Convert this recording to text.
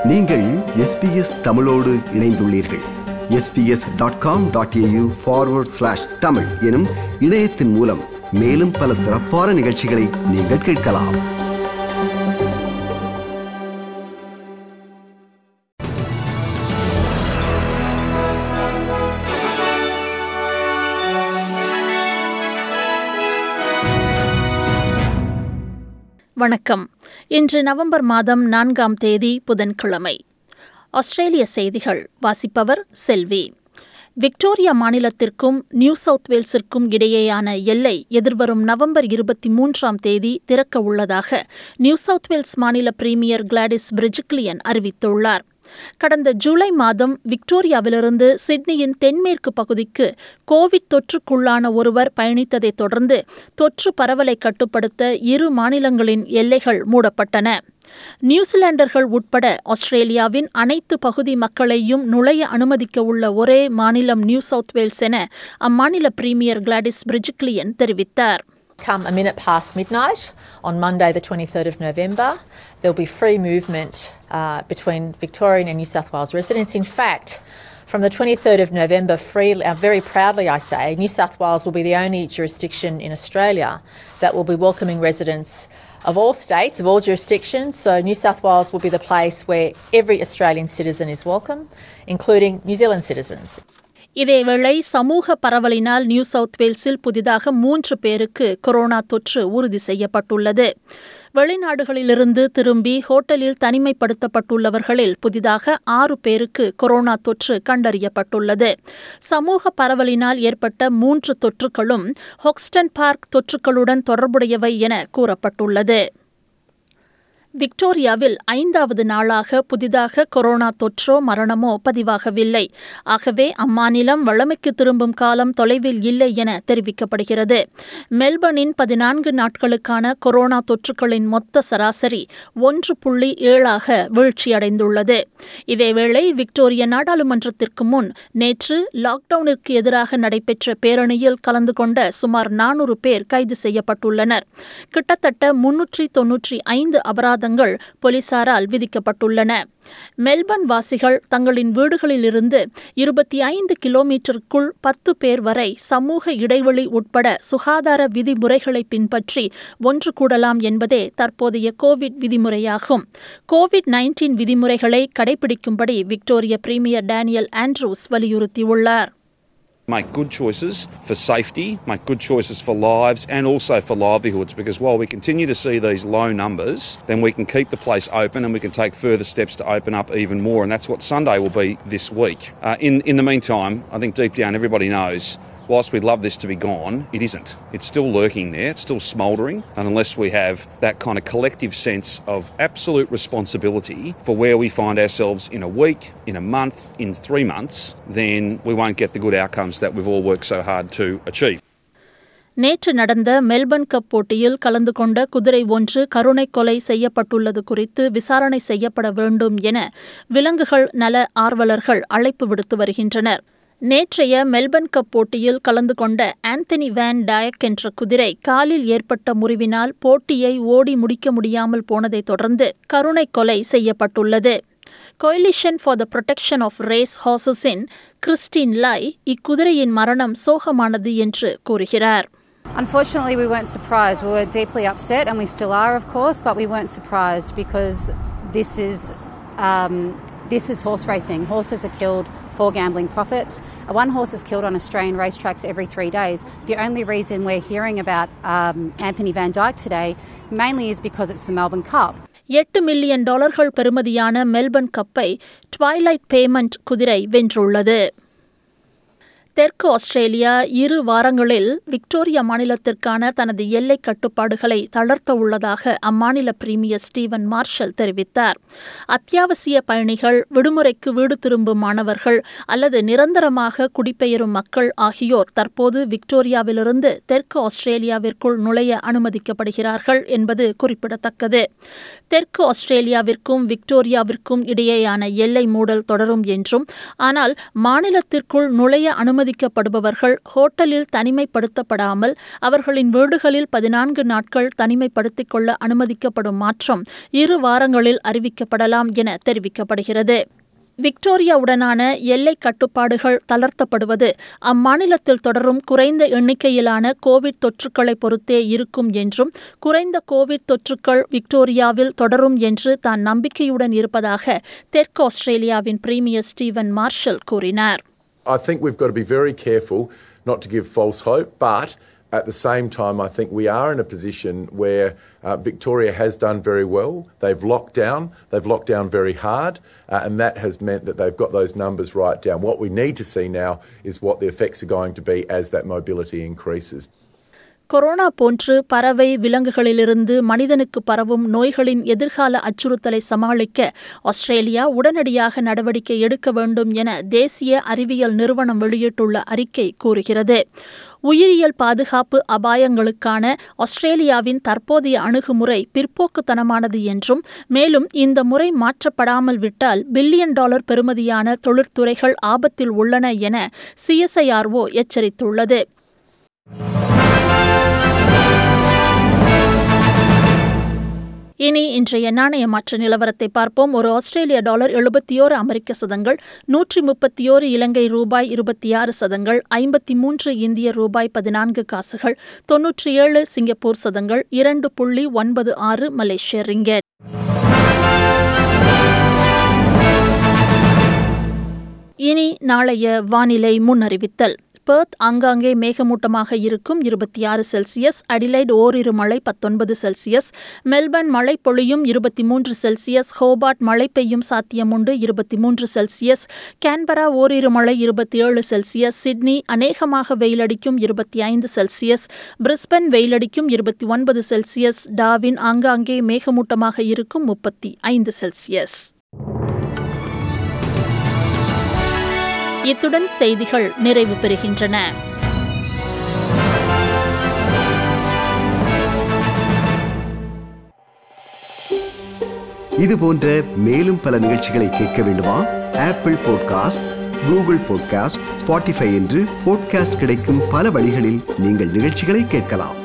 நீங்கள் எஸ்பிஎஸ் தமிழோடு இணைந்துள்ளீர்கள் SBS dot com dot AU forward slash Tamil எனும் இணையத்தின் மூலம் மேலும் பல சிறப்பான நிகழ்ச்சிகளை நீங்கள் கேட்கலாம் வணக்கம் இன்று நவம்பர் மாதம் நான்காம் தேதி புதன்கிழமை ஆஸ்திரேலிய செய்திகள் வாசிப்பவர் செல்வி விக்டோரியா மாநிலத்திற்கும் நியூ சவுத் வேல்ஸிற்கும் இடையேயான எல்லை எதிர்வரும் நவம்பர் இருபத்தி மூன்றாம் தேதி திறக்க உள்ளதாக நியூ சவுத் வேல்ஸ் மாநில பிரீமியர் கிளாடிஸ் பிரிஜிக்லியன் அறிவித்துள்ளார் கடந்த ஜூலை மாதம் விக்டோரியாவிலிருந்து சிட்னியின் தென்மேற்கு பகுதிக்கு கோவிட் தொற்றுக்குள்ளான ஒருவர் பயணித்ததைத் தொடர்ந்து தொற்று பரவலை கட்டுப்படுத்த இரு மாநிலங்களின் எல்லைகள் மூடப்பட்டன நியூசிலாண்டர்கள் உட்பட ஆஸ்திரேலியாவின் அனைத்து பகுதி மக்களையும் நுழைய அனுமதிக்க உள்ள ஒரே மாநிலம் நியூ சவுத் வேல்ஸ் என அம்மாநில பிரீமியர் கிளாடிஸ் பிரிஜிக்லியன் தெரிவித்தார் Come a minute past midnight on Monday, the 23rd of November, there'll be free movement uh, between Victorian and New South Wales residents. In fact, from the 23rd of November, free, uh, very proudly I say, New South Wales will be the only jurisdiction in Australia that will be welcoming residents of all states, of all jurisdictions. So New South Wales will be the place where every Australian citizen is welcome, including New Zealand citizens. இதேவேளை சமூக பரவலினால் new south வேல்ஸில் புதிதாக மூன்று பேருக்கு corona தொற்று உறுதி செய்யப்பட்டுள்ளது வெளிநாடுகளிலிருந்து திரும்பி ஹோட்டலில் தனிமைப்படுத்தப்பட்டுள்ளவர்களில் புதிதாக ஆறு பேருக்கு கொரோனா தொற்று கண்டறியப்பட்டுள்ளது சமூக பரவலினால் ஏற்பட்ட மூன்று தொற்றுகளும் ஹொக்ஸ்டன் பார்க் தொற்றுகளுடன் தொடர்புடையவை என கூறப்பட்டுள்ளது விக்டோரியாவில் ஐந்தாவது நாளாக புதிதாக கொரோனா தொற்றோ மரணமோ பதிவாகவில்லை ஆகவே அம்மாநிலம் வழமைக்கு திரும்பும் காலம் தொலைவில் இல்லை என தெரிவிக்கப்படுகிறது மெல்பர்னின் பதினான்கு நாட்களுக்கான கொரோனா தொற்றுகளின் மொத்த சராசரி ஒன்று புள்ளி ஏழாக வீழ்ச்சியடைந்துள்ளது இதேவேளை விக்டோரிய நாடாளுமன்றத்திற்கு முன் நேற்று லாக்டவுனிற்கு எதிராக நடைபெற்ற பேரணியில் கலந்து கொண்ட சுமார் நானூறு பேர் கைது செய்யப்பட்டுள்ளனர் கிட்டத்தட்ட முன்னூற்றி தொன்னூற்றி ஐந்து அபராத அபராதங்கள் போலீசாரால் விதிக்கப்பட்டுள்ளன மெல்பர்ன் வாசிகள் தங்களின் வீடுகளிலிருந்து இருபத்தி ஐந்து கிலோமீட்டருக்குள் பத்து பேர் வரை சமூக இடைவெளி உட்பட சுகாதார விதிமுறைகளை பின்பற்றி ஒன்று கூடலாம் என்பதே தற்போதைய கோவிட் விதிமுறையாகும் கோவிட் நைன்டீன் விதிமுறைகளை கடைபிடிக்கும்படி விக்டோரிய பிரீமியர் டேனியல் ஆண்ட்ரூஸ் வலியுறுத்தியுள்ளார் make good choices for safety, make good choices for lives and also for livelihoods because while we continue to see these low numbers, then we can keep the place open and we can take further steps to open up even more and that's what Sunday will be this week. Uh, in, in the meantime, I think deep down everybody knows whilst we'd love this to be gone, it isn't. It's still lurking there, it's still smouldering, and unless we have that kind of collective sense of absolute responsibility for where we find ourselves in a week, in a month, in three months, then we won't get the good outcomes that we've all worked so hard to achieve. நேற்று நடந்த Melbourne cup போட்டியில் கலந்து கொண்ட குதிரை ஒன்று கருணை கொலை செய்யப்பட்டுள்ளது குறித்து விசாரணை செய்யப்பட வேண்டும் என விலங்குகள் நல ஆர்வலர்கள் அழைப்பு விடுத்து வருகின்றனர் நேற்றைய மெல்பர்ன் கப் போட்டியில் கலந்து கொண்ட ஆந்தனி வேன் டயக் என்ற குதிரை காலில் ஏற்பட்ட முறிவினால் போட்டியை ஓடி முடிக்க முடியாமல் போனதைத் தொடர்ந்து கருணை கொலை செய்யப்பட்டுள்ளது coalition for the protection of race ஹார்சஸின் கிறிஸ்டின் லை இக்குதிரையின் மரணம் சோகமானது என்று கூறுகிறார் Unfortunately, we weren't surprised. We were deeply upset, and we still are, of course, but we weren't surprised because this is. Um, this is horse racing. Horses are killed for gambling profits. One horse is killed on Australian racetracks every three days. The only reason we're hearing about um, Anthony Van Dyke today mainly is because it's the Melbourne Cup. எட்டு million டாலர்கள் பெறுமதியான Melbourne கப்பை twilight payment குதிரை வென்றுள்ளது தெற்கு Australia இரு வாரங்களில் Victoria மாநிலத்திற்கான தனது எல்லை கட்டுப்பாடுகளை தளர்த்த உள்ளதாக அம்மாநில பிரீமியர் ஸ்டீவன் மார்ஷல் தெரிவித்தார் அத்தியாவசிய பயணிகள் விடுமுறைக்கு வீடு திரும்பும் மாணவர்கள் அல்லது நிரந்தரமாக குடிபெயரும் மக்கள் ஆகியோர் தற்போது விக்டோரியாவிலிருந்து தெற்கு ஆஸ்திரேலியாவிற்குள் நுழைய அனுமதிக்கப்படுகிறார்கள் என்பது குறிப்பிடத்தக்கது தெற்கு ஆஸ்திரேலியாவிற்கும் விக்டோரியாவிற்கும் இடையேயான எல்லை மூடல் தொடரும் என்றும் ஆனால் மாநிலத்திற்குள் நுழைய அனுமதி அனுமதிக்கப்படுபவர்கள் ஹோட்டலில் தனிமைப்படுத்தப்படாமல் அவர்களின் வீடுகளில் பதினான்கு நாட்கள் தனிமைப்படுத்திக் கொள்ள அனுமதிக்கப்படும் மாற்றம் இரு வாரங்களில் அறிவிக்கப்படலாம் என தெரிவிக்கப்படுகிறது விக்டோரியாவுடனான எல்லை கட்டுப்பாடுகள் தளர்த்தப்படுவது அம்மாநிலத்தில் தொடரும் குறைந்த எண்ணிக்கையிலான கோவிட் தொற்றுக்களை பொறுத்தே இருக்கும் என்றும் குறைந்த கோவிட் தொற்றுக்கள் விக்டோரியாவில் தொடரும் என்று தான் நம்பிக்கையுடன் இருப்பதாக தெற்கு ஆஸ்திரேலியாவின் பிரீமியர் ஸ்டீவன் மார்ஷல் கூறினார் I think we've got to be very careful not to give false hope, but at the same time, I think we are in a position where uh, Victoria has done very well. They've locked down, they've locked down very hard, uh, and that has meant that they've got those numbers right down. What we need to see now is what the effects are going to be as that mobility increases. Corona போன்று பறவை விலங்குகளிலிருந்து மனிதனுக்கு பரவும் நோய்களின் எதிர்கால அச்சுறுத்தலை சமாளிக்க Australia உடனடியாக நடவடிக்கை எடுக்க வேண்டும் என தேசிய அறிவியல் நிறுவனம் வெளியிட்டுள்ள அறிக்கை கூறுகிறது உயிரியல் பாதுகாப்பு அபாயங்களுக்கான ஆஸ்திரேலியாவின் தற்போதைய அணுகுமுறை பிற்போக்குத்தனமானது என்றும் மேலும் இந்த முறை மாற்றப்படாமல் விட்டால் பில்லியன் டாலர் பெறுமதியான தொழிற்துறைகள் ஆபத்தில் உள்ளன என சிஎஸ்ஐஆர்ஓ எச்சரித்துள்ளது இனி இன்றைய நாணய மாற்ற நிலவரத்தை பார்ப்போம் ஒரு ஆஸ்திரேலிய டாலர் எழுபத்தியோரு அமெரிக்க சதங்கள் நூற்றி முப்பத்தியோரு இலங்கை ரூபாய் இருபத்தி ஆறு சதங்கள் ஐம்பத்தி மூன்று இந்திய ரூபாய் பதினான்கு காசுகள் தொன்னூற்றி ஏழு சிங்கப்பூர் சதங்கள் இரண்டு புள்ளி ஒன்பது ஆறு மலேசிய ரிங்கெட் இனி நாளைய வானிலை முன்னறிவித்தல் பெர்த் ஆங்காங்கே மேகமூட்டமாக இருக்கும் இருபத்தி ஆறு செல்சியஸ் அடிலைட் ஓரிரு மழை பத்தொன்பது செல்சியஸ் மெல்பர்ன் மழை பொழியும் இருபத்தி மூன்று செல்சியஸ் ஹோபார்ட் மழை பெய்யும் சாத்தியமுண்டு இருபத்தி மூன்று செல்சியஸ் கேன்பரா ஓரிரு மழை இருபத்தி ஏழு செல்சியஸ் சிட்னி அநேகமாக வெயிலடிக்கும் இருபத்தி ஐந்து செல்சியஸ் பிரிஸ்பன் வெயிலடிக்கும் இருபத்தி ஒன்பது செல்சியஸ் டாவின் ஆங்காங்கே மேகமூட்டமாக இருக்கும் முப்பத்தி ஐந்து செல்சியஸ் இத்துடன் செய்திகள் நிறைவு பெறுகின்றன இது போன்ற மேலும் பல நிகழ்ச்சிகளை கேட்க வேண்டுமா Apple podcast Google podcast Spotify என்று பாட்காஸ்ட் கிடைக்கும் பல வழிகளில் நீங்கள் நிகழ்ச்சிகளை கேட்கலாம்